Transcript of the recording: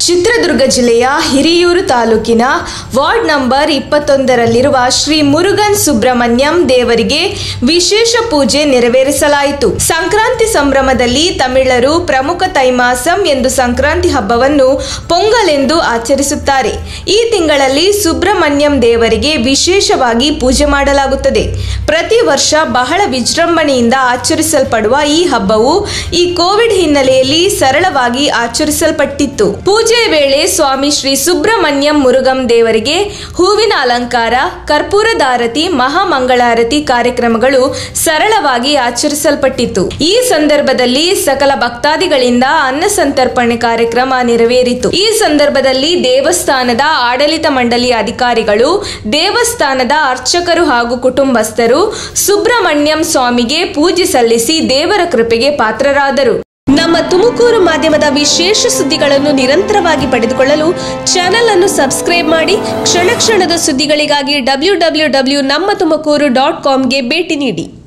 ಚಿತ್ರದುರ್ಗ ಜಿಲ್ಲೆಯ ಹಿರಿಯೂರು ತಾಲೂಕಿನ ward number ಇಪ್ಪತ್ತೊಂದರಲ್ಲಿರುವ ಶ್ರೀ ಮುರುಗನ್ ಸುಬ್ರಹ್ಮಣ್ಯಂ ದೇವರಿಗೆ ವಿಶೇಷ ಪೂಜೆ ನೆರವೇರಿಸಲಾಯಿತು ಸಂಕ್ರಾಂತಿ ಸಂಭ್ರಮದಲ್ಲಿ ತಮಿಳರು ಪ್ರಮುಖ ತೈಮಾಸಂ ಎಂದು ಸಂಕ್ರಾಂತಿ ಹಬ್ಬವನ್ನು ಪೊಂಗಲ್ ಎಂದು ಆಚರಿಸುತ್ತಾರೆ ಈ ತಿಂಗಳಲ್ಲಿ ಸುಬ್ರಹ್ಮಣ್ಯಂ ದೇವರಿಗೆ ವಿಶೇಷವಾಗಿ ಪೂಜೆ ಮಾಡಲಾಗುತ್ತದೆ ಪ್ರತಿ ವರ್ಷ ಬಹಳ ವಿಜೃಂಭಣೆಯಿಂದ ಆಚರಿಸಲ್ಪಡುವ ಈ ಹಬ್ಬವು ಈ ಕೋವಿಡ್ ಹಿನ್ನೆಲೆಯಲ್ಲಿ ಸರಳವಾಗಿ ಆಚರಿಸಲ್ಪಟ್ಟಿತ್ತು ಪೂಜೆಯ ವೇಳೆ ಸ್ವಾಮಿ ಶ್ರೀ ಸುಬ್ರಹ್ಮಣ್ಯಂ ಮುರುಗಂ ದೇವರಿಗೆ ಹೂವಿನ ಅಲಂಕಾರ ಕರ್ಪೂರದಾರತಿ ಮಹಾಮಂಗಳಾರತಿ ಕಾರ್ಯಕ್ರಮಗಳು ಸರಳವಾಗಿ ಆಚರಿಸಲ್ಪಟ್ಟಿತ್ತು ಈ ಸಂದರ್ಭದಲ್ಲಿ ಸಕಲ ಭಕ್ತಾದಿಗಳಿಂದ ಅನ್ನ ಸಂತರ್ಪಣೆ ಕಾರ್ಯಕ್ರಮ ನೆರವೇರಿತು ಈ ಸಂದರ್ಭದಲ್ಲಿ ದೇವಸ್ಥಾನದ ಆಡಳಿತ ಮಂಡಳಿ ಅಧಿಕಾರಿಗಳು ದೇವಸ್ಥಾನದ ಅರ್ಚಕರು ಹಾಗೂ ಕುಟುಂಬಸ್ಥರು ಸುಬ್ರಹ್ಮಣ್ಯಂ ಸ್ವಾಮಿಗೆ ಪೂಜೆ ಸಲ್ಲಿಸಿ ದೇವರ ಕೃಪೆಗೆ ಪಾತ್ರರಾದರು ನಮ್ಮ ತುಮಕೂರು ಮಾಧ್ಯಮದ ವಿಶೇಷ ಸುದ್ದಿಗಳನ್ನು ನಿರಂತರವಾಗಿ ಪಡೆದುಕೊಳ್ಳಲು ಚಾನೆಲ್ ಅನ್ನು ಸಬ್ಸ್ಕ್ರೈಬ್ ಮಾಡಿ ಕ್ಷಣ ಕ್ಷಣದ ಸುದ್ದಿಗಳಿಗಾಗಿ ಡಬ್ಲ್ಯೂ ಡಬ್ಲ್ಯೂ ಡಬ್ಲ್ಯೂ ನಮ್ಮ ತುಮಕೂರು ಡಾಟ್ ಕಾಮ್ಗೆ ಭೇಟಿ ನೀಡಿ